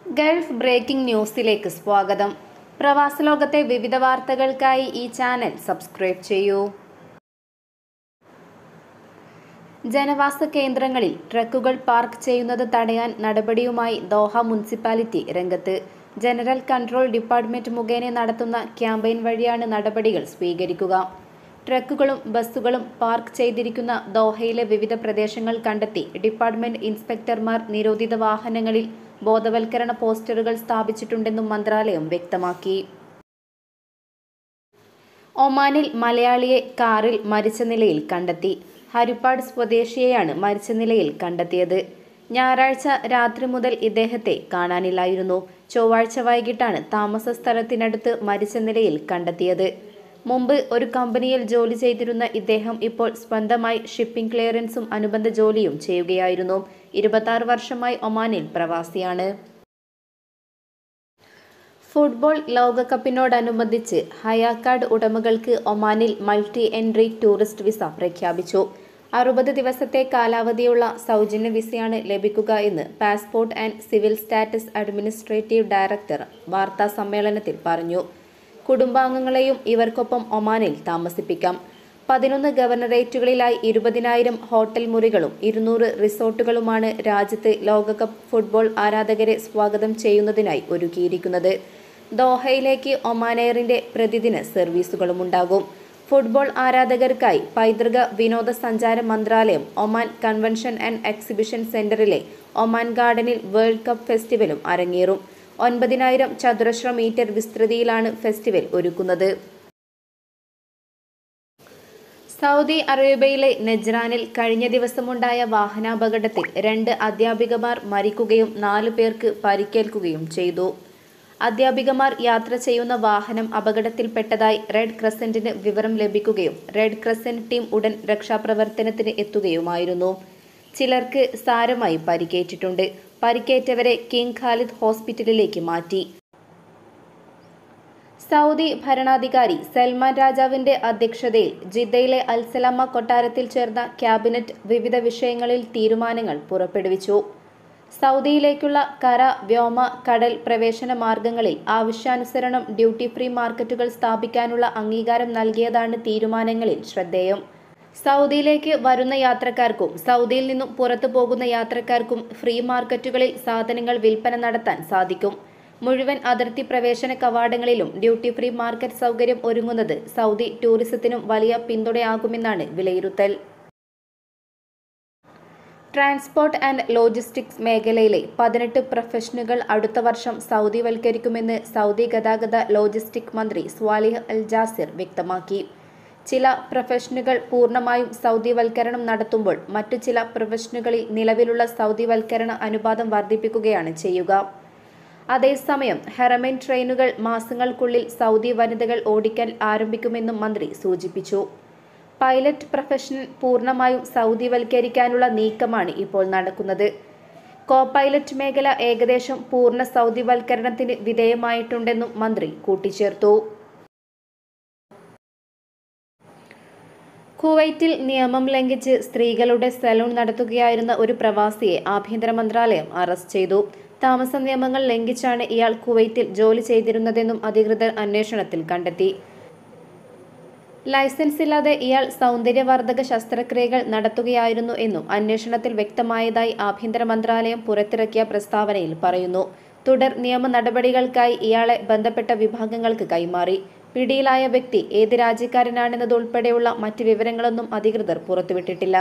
Gulf breaking ന്യൂസിലേക്ക് സ്വാഗതം പ്രവാസ ലോകത്തെ വിവിധ വാർത്തകൾക്കായി ഈ ചാനൽ സബ്സ്ക്രൈബ് ചെയ്യൂ ജനവാസ കേന്ദ്രങ്ങളിൽ ട്രക്കുകൾ പാർക്ക് ചെയ്യുന്നത് തടയാൻ നടപടിയുമായി ദോഹ മുനിസിപ്പാലിറ്റി രംഗത്ത് ജനറൽ കൺട്രോൾ ഡിപ്പാർട്ട്മെന്റ് മുഖേന നടത്തുന്ന ക്യാമ്പയിൻ വഴിയാണ് നടപടികൾ സ്വീകരിക്കുക ട്രക്കുകളും ബസ്സുകളും പാർക്ക് ചെയ്തിരിക്കുന്ന ദോഹയിലെ വിവിധ പ്രദേശങ്ങൾ കണ്ടെത്തി ഡിപ്പാർട്ട്മെന്റ് ഇൻസ്പെക്ടർമാർ നിരോധിത വാഹനങ്ങളിൽ ബോധവൽക്കരണ പോസ്റ്ററുകൾ സ്ഥാപിച്ചിട്ടുണ്ടെന്നും മന്ത്രാലയം വ്യക്തമാക്കി ഒമാനിൽ മലയാളിയെ കാറിൽ മരിച്ച നിലയിൽ കണ്ടെത്തി ഹരിപ്പാട് സ്വദേശിയെയാണ് മരിച്ച നിലയിൽ കണ്ടെത്തിയത് ഞായറാഴ്ച രാത്രി മുതൽ ഇദ്ദേഹത്തെ കാണാനില്ലായിരുന്നു ചൊവ്വാഴ്ച വൈകിട്ടാണ് താമസ സ്ഥലത്തിനടുത്ത് മരിച്ച നിലയിൽ കണ്ടെത്തിയത് മുമ്പ് ഒരു കമ്പനിയിൽ ജോലി ചെയ്തിരുന്ന ഇദ്ദേഹം ഇപ്പോൾ സ്വന്തമായി ഷിപ്പിംഗ് ക്ലിയറൻസും അനുബന്ധ ജോലിയും ചെയ്യുകയായിരുന്നു ഇരുപത്തി വർഷമായി ഒമാനിൽ പ്രവാസിയാണ് ഫുട്ബോൾ ലോകകപ്പിനോടനുബന്ധിച്ച് ഹയാക്കാർഡ് ഉടമകൾക്ക് ഒമാനിൽ മൾട്ടി എൻട്രി ടൂറിസ്റ്റ് വിസ പ്രഖ്യാപിച്ചു അറുപത് ദിവസത്തെ കാലാവധിയുള്ള സൗജന്യ വിസയാണ് ലഭിക്കുക എന്ന് passport and civil status administrative director വാർത്താ സമ്മേളനത്തിൽ പറഞ്ഞു കുടുംബാംഗങ്ങളെയും ഇവർക്കൊപ്പം ഒമാനിൽ താമസിപ്പിക്കാം പതിനൊന്ന് ഗവർണറേറ്റുകളിലായി ഇരുപതിനായിരം ഹോട്ടൽ മുറികളും ഇരുന്നൂറ് റിസോർട്ടുകളുമാണ് രാജ്യത്ത് ലോകകപ്പ് ഫുട്ബോൾ ആരാധകരെ സ്വാഗതം ചെയ്യുന്നതിനായി ഒരുക്കിയിരിക്കുന്നത് ദോഹയിലേക്ക് ഒമാൻ എയറിന്റെ പ്രതിദിന സർവീസുകളുമുണ്ടാകും ഫുട്ബോൾ ആരാധകർക്കായി പൈതൃക വിനോദസഞ്ചാര മന്ത്രാലയം ഒമാൻ കൺവെൻഷൻ ആൻഡ് എക്സിബിഷൻ സെന്ററിലെ ഒമാൻ ഗാർഡനിൽ വേൾഡ് കപ്പ് ഫെസ്റ്റിവലും അരങ്ങേറും ഒൻപതിനായിരം ചതുരശ്ര മീറ്റർ വിസ്തൃതിയിലാണ് ഫെസ്റ്റിവൽ ഒരുക്കുന്നത് സൗദി അറേബ്യയിലെ നെജ്റാനിൽ കഴിഞ്ഞ ദിവസമുണ്ടായ വാഹനാപകടത്തിൽ രണ്ട് അധ്യാപികമാർ മരിക്കുകയും നാലു പേർക്ക് പരിക്കേൽക്കുകയും ചെയ്തു അധ്യാപികമാർ യാത്ര ചെയ്യുന്ന വാഹനം അപകടത്തിൽപ്പെട്ടതായി റെഡ് ക്രസന്റിന് വിവരം ലഭിക്കുകയും റെഡ് ക്രസന്റ് ടീം ഉടൻ രക്ഷാപ്രവർത്തനത്തിന് എത്തുകയുമായിരുന്നു ചിലർക്ക് സാരമായി പരിക്കേറ്റിട്ടുണ്ട് പരിക്കേറ്റവരെ കിങ് ഖാലിദ് ഹോസ്പിറ്റലിലേക്ക് മാറ്റി സൗദി ഭരണാധികാരി സൽമാൻ രാജാവിന്റെ അധ്യക്ഷതയിൽ ജിദ്ദയിലെ അൽസലാമ കൊട്ടാരത്തിൽ ചേർന്ന ക്യാബിനറ്റ് വിവിധ വിഷയങ്ങളിൽ തീരുമാനങ്ങൾ പുറപ്പെടുവിച്ചു സൗദിയിലേക്കുള്ള കര വ്യോമ കടൽ പ്രവേശന മാർഗങ്ങളിൽ ആവശ്യാനുസരണം ഡ്യൂട്ടി ഫ്രീ മാർക്കറ്റുകൾ സ്ഥാപിക്കാനുള്ള അംഗീകാരം നൽകിയതാണ് തീരുമാനങ്ങളിൽ ശ്രദ്ധേയം സൗദിയിലേക്ക് വരുന്ന യാത്രക്കാർക്കും സൗദിയിൽ നിന്നും പുറത്തു പോകുന്ന യാത്രക്കാർക്കും ഫ്രീ മാർക്കറ്റുകളിൽ സാധനങ്ങൾ വിൽപ്പന നടത്താൻ സാധിക്കും മുഴുവൻ അതിർത്തി പ്രവേശന കവാടങ്ങളിലും ഡ്യൂട്ടി ഫ്രീ മാർക്കറ്റ് സൗകര്യം ഒരുങ്ങുന്നത് സൗദി ടൂറിസത്തിനും വലിയ പിന്തുണയാകുമെന്നാണ് വിലയിരുത്തൽ ട്രാൻസ്പോർട്ട് ആൻഡ് ലോജിസ്റ്റിക്സ് മേഖലയിലെ പതിനെട്ട് പ്രൊഫഷനുകൾ അടുത്ത വർഷം സൗദിവൽക്കരിക്കുമെന്ന് സൗദി ഗതാഗത ലോജിസ്റ്റിക് മന്ത്രി സ്വാലിഹ് അൽ ജാസിർ വ്യക്തമാക്കി ചില പ്രൊഫഷനുകൾ പൂർണ്ണമായും സൗദിവൽക്കരണം നടത്തുമ്പോൾ മറ്റു ചില പ്രൊഫഷനുകളിൽ നിലവിലുള്ള സൗദിവൽക്കരണ അനുപാതം വർദ്ധിപ്പിക്കുകയാണ് ചെയ്യുക അതേസമയം ഹെറമൈൻ ട്രെയിനുകൾ മാസങ്ങൾക്കുള്ളിൽ സൗദി വനിതകൾ ഓടിക്കാൻ ആരംഭിക്കുമെന്നും മന്ത്രി സൂചിപ്പിച്ചു പൈലറ്റ് പ്രൊഫഷൻ പൂർണ്ണമായും സൗദിവൽക്കരിക്കാനുള്ള നീക്കമാണ് ഇപ്പോൾ നടക്കുന്നത് കോ പൈലറ്റ് മേഖല ഏകദേശം പൂർണ്ണ സൗദിവൽക്കരണത്തിന് വിധേയമായിട്ടുണ്ടെന്നും മന്ത്രി കൂട്ടിച്ചേർത്തു കുവൈറ്റിൽ നിയമം ലംഘിച്ച് സ്ത്രീകളുടെ സലൂൺ നടത്തുകയായിരുന്ന ഒരു പ്രവാസിയെ ആഭ്യന്തര മന്ത്രാലയം അറസ്റ്റ് ചെയ്തു താമസ നിയമങ്ങൾ ലംഘിച്ചാണ് ഇയാൾ കുവൈറ്റിൽ ജോലി ചെയ്തിരുന്നതെന്നും അധികൃതർ അന്വേഷണത്തിൽ കണ്ടെത്തി ലൈസൻസ് ഇല്ലാതെ ഇയാൾ സൗന്ദര്യവർദ്ധക ശസ്ത്രക്രിയകൾ നടത്തുകയായിരുന്നു എന്നും അന്വേഷണത്തിൽ വ്യക്തമായതായി ആഭ്യന്തര മന്ത്രാലയം പുറത്തിറക്കിയ പ്രസ്താവനയിൽ പറയുന്നു തുടർ നിയമ നടപടികൾക്കായി ഇയാളെ ബന്ധപ്പെട്ട വിഭാഗങ്ങൾക്ക് കൈമാറി പിടിയിലായ വ്യക്തി ഏത് രാജ്യക്കാരനാണെന്നതുൾപ്പെടെയുള്ള മറ്റ് വിവരങ്ങളൊന്നും അധികൃതർ പുറത്തുവിട്ടിട്ടില്ല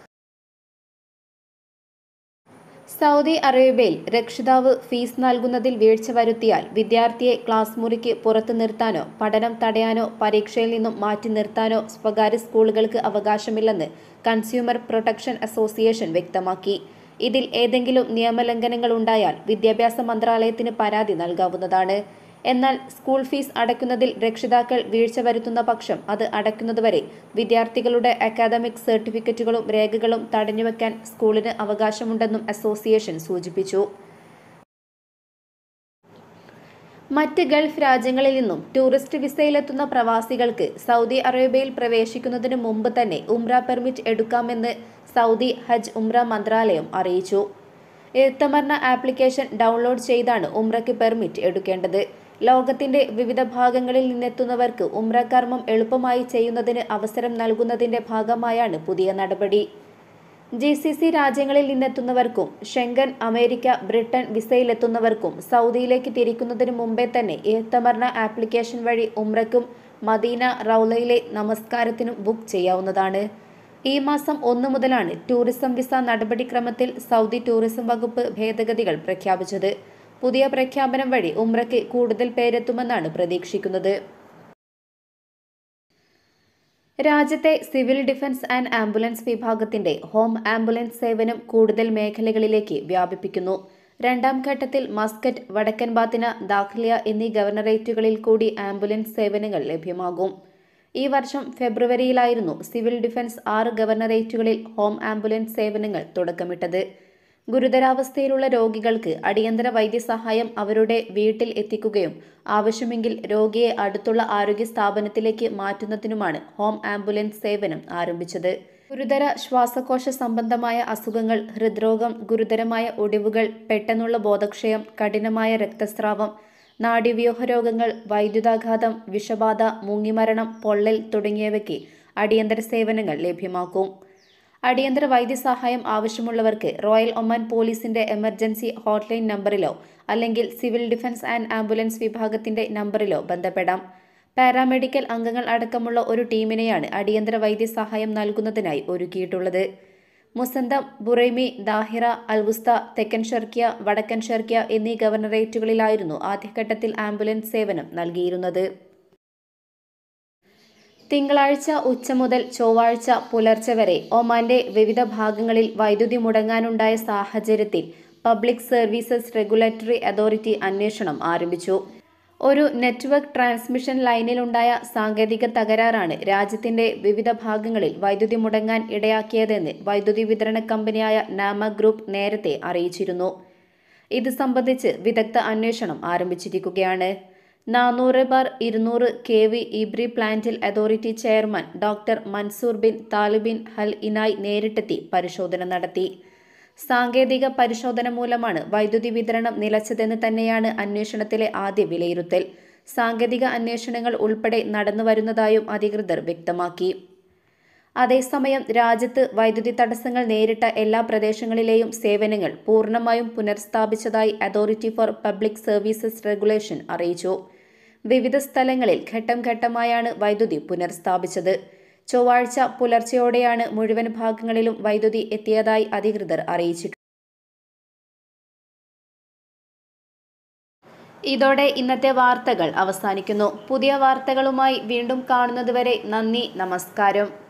സൗദി അറേബ്യയിൽ രക്ഷിതാവ് ഫീസ് നൽകുന്നതിൽ വീഴ്ച വരുത്തിയാൽ വിദ്യാർത്ഥിയെ ക്ലാസ് മുറിക്ക് പുറത്തു നിർത്താനോ പഠനം തടയാനോ പരീക്ഷയിൽ നിന്നും മാറ്റി നിർത്താനോ സ്വകാര്യ സ്കൂളുകൾക്ക് അവകാശമില്ലെന്ന് കൺസ്യൂമർ പ്രൊട്ടക്ഷൻ അസോസിയേഷൻ വ്യക്തമാക്കി ഇതിൽ ഏതെങ്കിലും നിയമലംഘനങ്ങൾ ഉണ്ടായാൽ വിദ്യാഭ്യാസ മന്ത്രാലയത്തിന് പരാതി നൽകാവുന്നതാണ് എന്നാൽ സ്കൂൾ ഫീസ് അടയ്ക്കുന്നതിൽ രക്ഷിതാക്കൾ വീഴ്ച വരുത്തുന്ന പക്ഷം അത് അടയ്ക്കുന്നതുവരെ വിദ്യാർത്ഥികളുടെ അക്കാദമിക് സർട്ടിഫിക്കറ്റുകളും രേഖകളും തടഞ്ഞുവെക്കാൻ സ്കൂളിന് അവകാശമുണ്ടെന്നും അസോസിയേഷൻ സൂചിപ്പിച്ചു മറ്റ് ഗൾഫ് രാജ്യങ്ങളിൽ നിന്നും ടൂറിസ്റ്റ് വിസയിലെത്തുന്ന പ്രവാസികൾക്ക് സൗദി അറേബ്യയിൽ പ്രവേശിക്കുന്നതിന് മുമ്പ് തന്നെ ഉംറ പെർമിറ്റ് എടുക്കാമെന്ന് സൗദി ഹജ്ജ് ഉംറ മന്ത്രാലയം അറിയിച്ചു എഴുത്തമർണ ആപ്ലിക്കേഷൻ ഡൗൺലോഡ് ചെയ്താണ് ഉംറയ്ക്ക് പെർമിറ്റ് എടുക്കേണ്ടത് ലോകത്തിന്റെ വിവിധ ഭാഗങ്ങളിൽ നിന്നെത്തുന്നവർക്ക് ഉംറ കർമ്മം എളുപ്പമായി ചെയ്യുന്നതിന് അവസരം നൽകുന്നതിന്റെ ഭാഗമായാണ് പുതിയ നടപടി ജി സി സി രാജ്യങ്ങളിൽ നിന്നെത്തുന്നവർക്കും ഷെങ്കൻ അമേരിക്ക ബ്രിട്ടൻ വിസയിലെത്തുന്നവർക്കും സൗദിയിലേക്ക് തിരിക്കുന്നതിന് മുമ്പേ തന്നെ എഴുത്തമർണ ആപ്ലിക്കേഷൻ വഴി ഉംറയ്ക്കും മദീന റൗലയിലെ നമസ്കാരത്തിനും ബുക്ക് ചെയ്യാവുന്നതാണ് ഈ മാസം ഒന്ന് മുതലാണ് ടൂറിസം വിസ നടപടിക്രമത്തിൽ സൗദി ടൂറിസം വകുപ്പ് ഭേദഗതികൾ പ്രഖ്യാപിച്ചത് പുതിയ പ്രഖ്യാപനം വഴി ഉംറയ്ക്ക് കൂടുതൽ പേരെത്തുമെന്നാണ് പ്രതീക്ഷിക്കുന്നത് രാജ്യത്തെ സിവിൽ ഡിഫൻസ് ആൻഡ് ആംബുലൻസ് വിഭാഗത്തിന്റെ ഹോം ആംബുലൻസ് സേവനം കൂടുതൽ മേഖലകളിലേക്ക് വ്യാപിപ്പിക്കുന്നു രണ്ടാം ഘട്ടത്തിൽ മസ്കറ്റ് വടക്കൻ ബാത്തിന ദാഖ്ലിയ എന്നീ ഗവർണറേറ്റുകളിൽ കൂടി ആംബുലൻസ് സേവനങ്ങൾ ലഭ്യമാകും ഈ വർഷം ഫെബ്രുവരിയിലായിരുന്നു സിവിൽ ഡിഫൻസ് ആറ് ഗവർണറേറ്റുകളിൽ ഹോം ആംബുലൻസ് സേവനങ്ങൾ തുടക്കമിട്ടത് ഗുരുതരാവസ്ഥയിലുള്ള രോഗികൾക്ക് അടിയന്തര വൈദ്യസഹായം അവരുടെ വീട്ടിൽ എത്തിക്കുകയും ആവശ്യമെങ്കിൽ രോഗിയെ അടുത്തുള്ള ആരോഗ്യ സ്ഥാപനത്തിലേക്ക് മാറ്റുന്നതിനുമാണ് ഹോം ആംബുലൻസ് സേവനം ആരംഭിച്ചത് ഗുരുതര ശ്വാസകോശ സംബന്ധമായ അസുഖങ്ങൾ ഹൃദ്രോഗം ഗുരുതരമായ ഒടിവുകൾ പെട്ടെന്നുള്ള ബോധക്ഷയം കഠിനമായ രക്തസ്രാവം നാഡീവ്യൂഹ രോഗങ്ങൾ വൈദ്യുതാഘാതം വിഷബാധ മുങ്ങിമരണം പൊള്ളൽ തുടങ്ങിയവയ്ക്ക് അടിയന്തര സേവനങ്ങൾ ലഭ്യമാക്കും അടിയന്തര വൈദ്യസഹായം ആവശ്യമുള്ളവർക്ക് റോയൽ ഒമാൻ പോലീസിന്റെ എമർജൻസി ഹോട്ട്ലൈൻ നമ്പറിലോ അല്ലെങ്കിൽ സിവിൽ ഡിഫൻസ് ആൻഡ് ആംബുലൻസ് വിഭാഗത്തിന്റെ നമ്പറിലോ ബന്ധപ്പെടാം പാരാമെഡിക്കൽ അംഗങ്ങൾ അടക്കമുള്ള ഒരു ടീമിനെയാണ് അടിയന്തര വൈദ്യസഹായം നൽകുന്നതിനായി ഒരുക്കിയിട്ടുള്ളത് മുസന്തം ബുറൈമി ദാഹിറ അൽവുസ്ത തെക്കൻ ഷർക്കിയ വടക്കൻ ഷർക്കിയ എന്നീ ഗവർണറേറ്റുകളിലായിരുന്നു ആദ്യഘട്ടത്തിൽ ആംബുലൻസ് സേവനം നൽകിയിരുന്നത് തിങ്കളാഴ്ച ഉച്ച മുതൽ ചൊവ്വാഴ്ച പുലർച്ചെ വരെ ഒമാന്റെ വിവിധ ഭാഗങ്ങളിൽ വൈദ്യുതി മുടങ്ങാനുണ്ടായ സാഹചര്യത്തിൽ പബ്ലിക് സർവീസസ് റെഗുലേറ്ററി അതോറിറ്റി അന്വേഷണം ആരംഭിച്ചു ഒരു നെറ്റ്വർക്ക് ട്രാൻസ്മിഷൻ ലൈനിലുണ്ടായ സാങ്കേതിക തകരാറാണ് രാജ്യത്തിന്റെ വിവിധ ഭാഗങ്ങളിൽ വൈദ്യുതി മുടങ്ങാൻ ഇടയാക്കിയതെന്ന് വൈദ്യുതി വിതരണ കമ്പനിയായ നാമ ഗ്രൂപ്പ് നേരത്തെ അറിയിച്ചിരുന്നു ഇത് സംബന്ധിച്ച് വിദഗ്ധ അന്വേഷണം ആരംഭിച്ചിരിക്കുകയാണ് നാനൂറ് ബാർ ഇരുന്നൂറ് കെ വി ഇബ്രി പ്ലാന്റിൽ authority chairman doctor Mansoor bin താലിബിൻ ഹൽ ഇനായ് നേരിട്ടെത്തി പരിശോധന നടത്തി സാങ്കേതിക പരിശോധന മൂലമാണ് വൈദ്യുതി വിതരണം നിലച്ചതെന്ന് തന്നെയാണ് അന്വേഷണത്തിലെ ആദ്യ വിലയിരുത്തൽ സാങ്കേതിക അന്വേഷണങ്ങൾ ഉൾപ്പെടെ നടന്നുവരുന്നതായും അധികൃതർ വ്യക്തമാക്കി അതേസമയം രാജ്യത്ത് വൈദ്യുതി തടസ്സങ്ങൾ നേരിട്ട എല്ലാ പ്രദേശങ്ങളിലെയും സേവനങ്ങൾ പൂർണ്ണമായും പുനഃസ്ഥാപിച്ചതായി authority for public services regulation അറിയിച്ചു വിവിധ സ്ഥലങ്ങളിൽ ഘട്ടം ഘട്ടമായാണ് വൈദ്യുതി പുനഃസ്ഥാപിച്ചത് ചൊവ്വാഴ്ച പുലർച്ചെയോടെയാണ് മുഴുവൻ ഭാഗങ്ങളിലും വൈദ്യുതി എത്തിയതായി അധികൃതർ അറിയിച്ചിട്ടുണ്ട് ഇതോടെ ഇന്നത്തെ വാർത്തകൾ അവസാനിക്കുന്നു പുതിയ വാർത്തകളുമായി വീണ്ടും കാണുന്നതുവരെ നന്ദി നമസ്കാരം